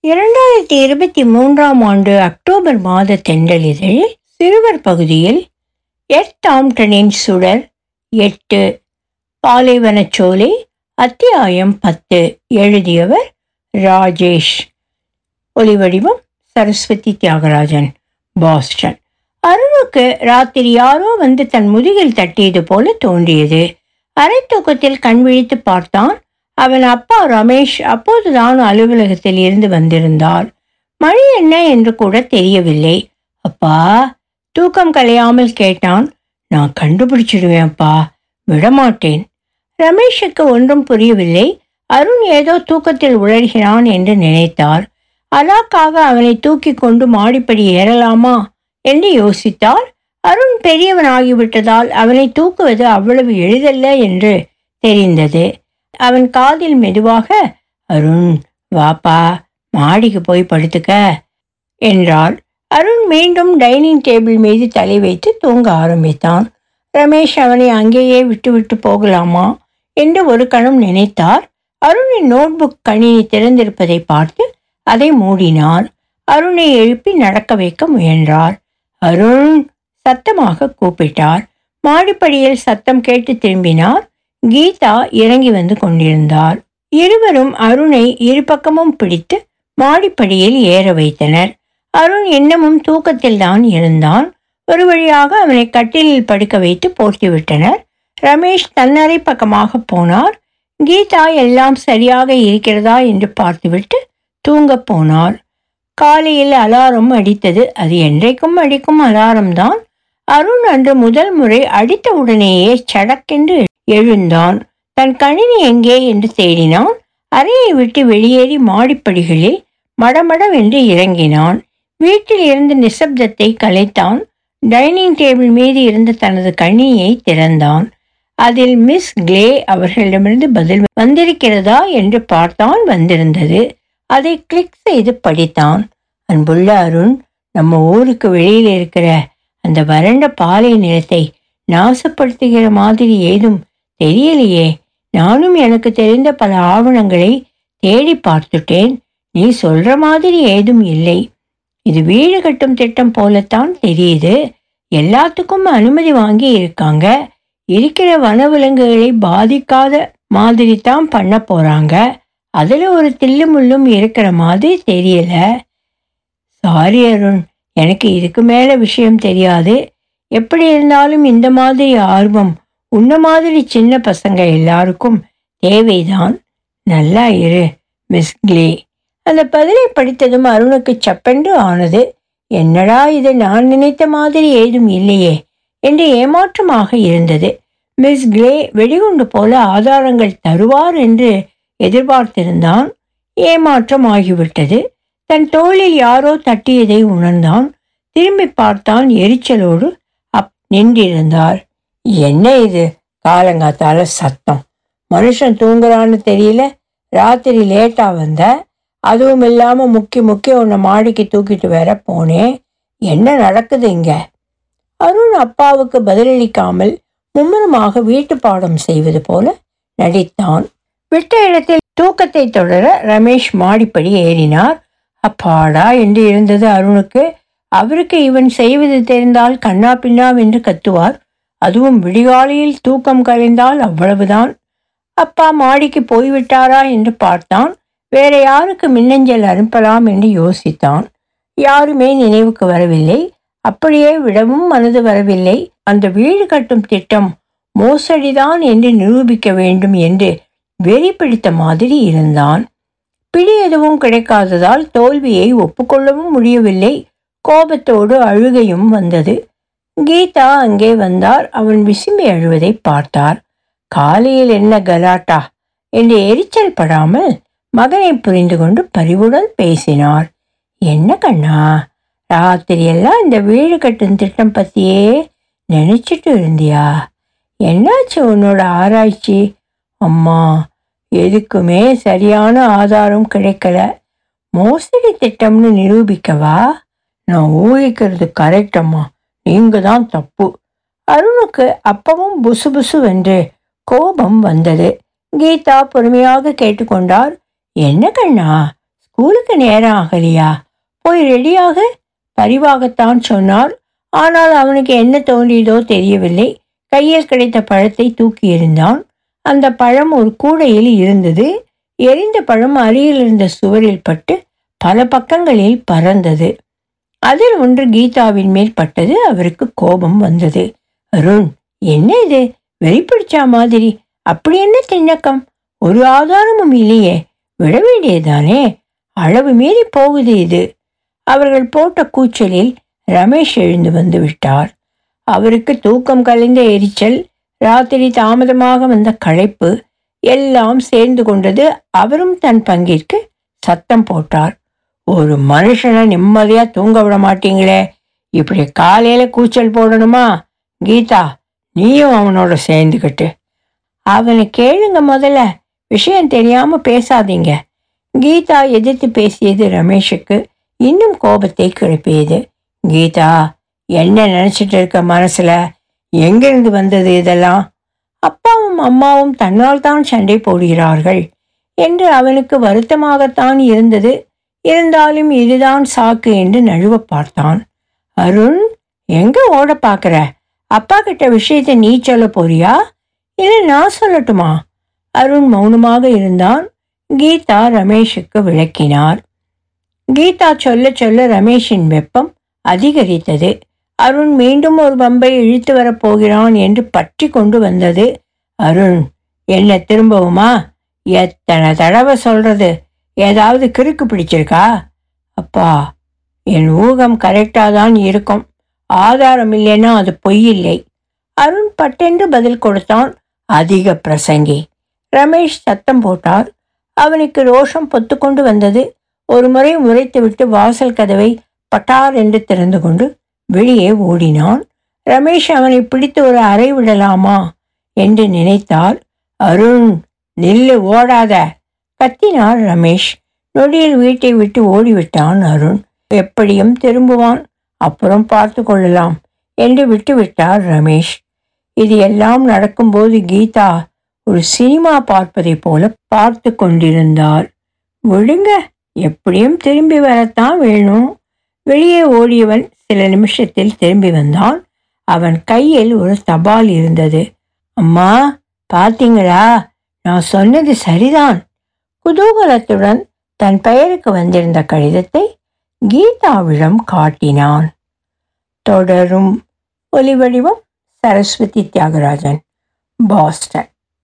இரண்டாயிரத்தி இருபத்தி மூன்றாம் ஆண்டு அக்டோபர் மாத தென்றலிதழில் சிறுவர் பகுதியில் எட் டாம்டனின் சுடர் எட்டு பாலைவனச்சோலை அத்தியாயம் பத்து எழுதியவர் ராஜேஷ் ஒலிவடிவம் சரஸ்வதி தியாகராஜன் பாஸ்டன் அருணுக்கு ராத்திரி யாரோ வந்து தன் முதுகில் தட்டியது போல தோன்றியது அரை தூக்கத்தில் கண் விழித்து பார்த்தான் அவன் அப்பா ரமேஷ் அப்போதுதான் அலுவலகத்தில் இருந்து வந்திருந்தார் மணி என்ன என்று கூட தெரியவில்லை அப்பா தூக்கம் கலையாமல் கேட்டான் நான் கண்டுபிடிச்சிடுவேன்ப்பா விடமாட்டேன் ரமேஷுக்கு ஒன்றும் புரியவில்லை அருண் ஏதோ தூக்கத்தில் உளர்கிறான் என்று நினைத்தார் அலாக்காக அவனை தூக்கி கொண்டு மாடிப்படி ஏறலாமா என்று யோசித்தார் அருண் பெரியவனாகிவிட்டதால் அவனை தூக்குவது அவ்வளவு எளிதல்ல என்று தெரிந்தது அவன் காதில் மெதுவாக அருண் வாப்பா மாடிக்கு போய் படுத்துக்க என்றாள் அருண் மீண்டும் டைனிங் டேபிள் மீது தலை வைத்து தூங்க ஆரம்பித்தான் ரமேஷ் அவனை அங்கேயே விட்டுவிட்டு போகலாமா என்று ஒரு கணம் நினைத்தார் அருணின் நோட்புக் கணினி திறந்திருப்பதை பார்த்து அதை மூடினார் அருணை எழுப்பி நடக்க வைக்க முயன்றார் அருண் சத்தமாக கூப்பிட்டார் மாடிப்படியில் சத்தம் கேட்டு திரும்பினார் கீதா இறங்கி வந்து கொண்டிருந்தார் இருவரும் அருணை இரு பக்கமும் பிடித்து மாடிப்படியில் ஏற வைத்தனர் அருண் இன்னமும் தூக்கத்தில் தான் இருந்தான் ஒரு வழியாக அவனை கட்டிலில் படுக்க வைத்து போர்த்தி விட்டனர் ரமேஷ் தன்னறை பக்கமாக போனார் கீதா எல்லாம் சரியாக இருக்கிறதா என்று பார்த்துவிட்டு தூங்கப் போனார் காலையில் அலாரம் அடித்தது அது என்றைக்கும் அடிக்கும் அலாரம் தான் அருண் அன்று முதல் முறை அடித்த உடனேயே சடக்கென்று எழுந்தான் தன் கணினி எங்கே என்று தேடினான் அறையை விட்டு வெளியேறி மாடிப்படிகளில் மடமடவென்று இறங்கினான் வீட்டில் இருந்த நிசப்தத்தை கலைத்தான் டைனிங் டேபிள் மீது இருந்த தனது கணினியை திறந்தான் அதில் மிஸ் கிளே அவர்களிடமிருந்து பதில் வந்திருக்கிறதா என்று பார்த்தான் வந்திருந்தது அதை கிளிக் செய்து படித்தான் அன்புள்ள அருண் நம்ம ஊருக்கு வெளியில் இருக்கிற அந்த வறண்ட பாலை நிலத்தை நாசப்படுத்துகிற மாதிரி ஏதும் தெரியலையே நானும் எனக்கு தெரிந்த பல ஆவணங்களை தேடி பார்த்துட்டேன் நீ சொல்ற மாதிரி ஏதும் இல்லை இது வீடு கட்டும் திட்டம் போலத்தான் தெரியுது எல்லாத்துக்கும் அனுமதி வாங்கி இருக்காங்க இருக்கிற வனவிலங்குகளை பாதிக்காத மாதிரி தான் பண்ண போறாங்க அதுல ஒரு தில்லு முள்ளும் இருக்கிற மாதிரி தெரியல சாரி அருண் எனக்கு இதுக்கு மேல விஷயம் தெரியாது எப்படி இருந்தாலும் இந்த மாதிரி ஆர்வம் உன்ன மாதிரி சின்ன பசங்க எல்லாருக்கும் தேவைதான் நல்லா இரு மிஸ் கிளே அந்த பதிலை படித்ததும் அருணுக்கு சப்பென்று ஆனது என்னடா இது நான் நினைத்த மாதிரி ஏதும் இல்லையே என்று ஏமாற்றமாக இருந்தது மிஸ் கிளே வெடிகுண்டு போல ஆதாரங்கள் தருவார் என்று எதிர்பார்த்திருந்தான் ஏமாற்றம் ஆகிவிட்டது தன் தோளில் யாரோ தட்டியதை உணர்ந்தான் திரும்பி பார்த்தான் எரிச்சலோடு அப் நின்றிருந்தார் என்ன இது காலங்காத்தால சத்தம் மனுஷன் தூங்குறான்னு தெரியல ராத்திரி லேட்டா வந்த அதுவும் இல்லாம முக்கி முக்கி உன்னை மாடிக்கு தூக்கிட்டு வேற போனேன் என்ன நடக்குது இங்க அருண் அப்பாவுக்கு பதிலளிக்காமல் மும்முரமாக வீட்டு பாடம் செய்வது போல நடித்தான் விட்ட இடத்தில் தூக்கத்தை தொடர ரமேஷ் மாடிப்படி ஏறினார் அப்பாடா என்று இருந்தது அருணுக்கு அவருக்கு இவன் செய்வது தெரிந்தால் கண்ணா பின்னாவென்று கத்துவார் அதுவும் விடிகாலையில் தூக்கம் கலைந்தால் அவ்வளவுதான் அப்பா மாடிக்கு போய்விட்டாரா என்று பார்த்தான் வேற யாருக்கு மின்னஞ்சல் அனுப்பலாம் என்று யோசித்தான் யாருமே நினைவுக்கு வரவில்லை அப்படியே விடவும் மனது வரவில்லை அந்த வீடு கட்டும் திட்டம் மோசடிதான் என்று நிரூபிக்க வேண்டும் என்று வெறி பிடித்த மாதிரி இருந்தான் பிடி எதுவும் கிடைக்காததால் தோல்வியை ஒப்புக்கொள்ளவும் முடியவில்லை கோபத்தோடு அழுகையும் வந்தது கீதா அங்கே வந்தார் அவன் விசும்பி அழுவதை பார்த்தார் காலையில் என்ன கலாட்டா என்று எரிச்சல் படாமல் மகனை புரிந்து கொண்டு பரிவுடன் பேசினார் என்ன கண்ணா ராத்திரியெல்லாம் இந்த வீடு கட்டும் திட்டம் பத்தியே நினைச்சிட்டு இருந்தியா என்னாச்சு உன்னோட ஆராய்ச்சி அம்மா எதுக்குமே சரியான ஆதாரம் கிடைக்கல மோசடி திட்டம்னு நிரூபிக்கவா நான் ஊகிக்கிறது கரெக்ட் அம்மா நீங்க தான் தப்பு அருணுக்கு அப்பவும் புசு புசு வென்று கோபம் வந்தது கீதா பொறுமையாக கேட்டுக்கொண்டார் என்ன கண்ணா ஸ்கூலுக்கு நேரம் ஆகலையா போய் ரெடியாக பரிவாகத்தான் சொன்னார் ஆனால் அவனுக்கு என்ன தோன்றியதோ தெரியவில்லை கையில் கிடைத்த பழத்தை தூக்கி எறிந்தான் அந்த பழம் ஒரு கூடையில் இருந்தது எரிந்த பழம் அருகில் இருந்த சுவரில் பட்டு பல பக்கங்களில் பறந்தது அதில் ஒன்று கீதாவின் மேல் பட்டது அவருக்கு கோபம் வந்தது அருண் என்ன இது வெறிப்பிடிச்சா மாதிரி அப்படி என்ன திண்ணக்கம் ஒரு ஆதாரமும் இல்லையே விட வேண்டியதானே அளவு மீறி போகுது இது அவர்கள் போட்ட கூச்சலில் ரமேஷ் எழுந்து வந்து விட்டார் அவருக்கு தூக்கம் கலைந்த எரிச்சல் ராத்திரி தாமதமாக வந்த களைப்பு எல்லாம் சேர்ந்து கொண்டது அவரும் தன் பங்கிற்கு சத்தம் போட்டார் ஒரு மனுஷனை நிம்மதியா தூங்க விட மாட்டீங்களே இப்படி காலையில கூச்சல் போடணுமா கீதா நீயும் அவனோட சேர்ந்துக்கிட்டு அவனை கேளுங்க முதல்ல விஷயம் தெரியாம பேசாதீங்க கீதா எதிர்த்து பேசியது ரமேஷுக்கு இன்னும் கோபத்தை கிளப்பியது கீதா என்ன நினைச்சிட்டு இருக்க மனசுல எங்கிருந்து வந்தது இதெல்லாம் அப்பாவும் அம்மாவும் தன்னால் தான் சண்டை போடுகிறார்கள் என்று அவனுக்கு வருத்தமாகத்தான் இருந்தது இருந்தாலும் இதுதான் சாக்கு என்று நழுவ பார்த்தான் அருண் எங்க ஓட பார்க்கற அப்பா கிட்ட விஷயத்தை நீ சொல்ல போறியா இல்லை நான் சொல்லட்டுமா அருண் மௌனமாக இருந்தான் கீதா ரமேஷுக்கு விளக்கினார் கீதா சொல்ல சொல்ல ரமேஷின் வெப்பம் அதிகரித்தது அருண் மீண்டும் ஒரு பம்பை இழுத்து வரப் போகிறான் என்று பற்றி கொண்டு வந்தது அருண் என்ன திரும்பவுமா எத்தனை தடவை சொல்றது ஏதாவது கிறுக்கு பிடிச்சிருக்கா அப்பா என் ஊகம் கரெக்டாக தான் இருக்கும் ஆதாரம் இல்லைன்னா அது பொய் இல்லை அருண் பட்டென்று பதில் கொடுத்தான் அதிக பிரசங்கி ரமேஷ் சத்தம் போட்டார் அவனுக்கு ரோஷம் பொத்துக்கொண்டு வந்தது ஒரு முறை முறைத்துவிட்டு வாசல் கதவை பட்டார் என்று திறந்து கொண்டு வெளியே ஓடினான் ரமேஷ் அவனை பிடித்து ஒரு அறை விடலாமா என்று நினைத்தால் அருண் நில்லு ஓடாத கத்தினார் ரமேஷ் நொடியில் வீட்டை விட்டு ஓடிவிட்டான் அருண் எப்படியும் திரும்புவான் அப்புறம் பார்த்து கொள்ளலாம் என்று விட்டுவிட்டார் ரமேஷ் இது எல்லாம் நடக்கும்போது கீதா ஒரு சினிமா பார்ப்பதைப் போல பார்த்து கொண்டிருந்தாள் விடுங்க எப்படியும் திரும்பி வரத்தான் வேணும் வெளியே ஓடியவன் சில நிமிஷத்தில் திரும்பி வந்தான் அவன் கையில் ஒரு தபால் இருந்தது அம்மா பாத்தீங்களா நான் சொன்னது சரிதான் குதூகலத்துடன் தன் பெயருக்கு வந்திருந்த கடிதத்தை கீதாவிடம் காட்டினான் தொடரும் ஒலிவடிவம் சரஸ்வதி தியாகராஜன் பாஸ்டன்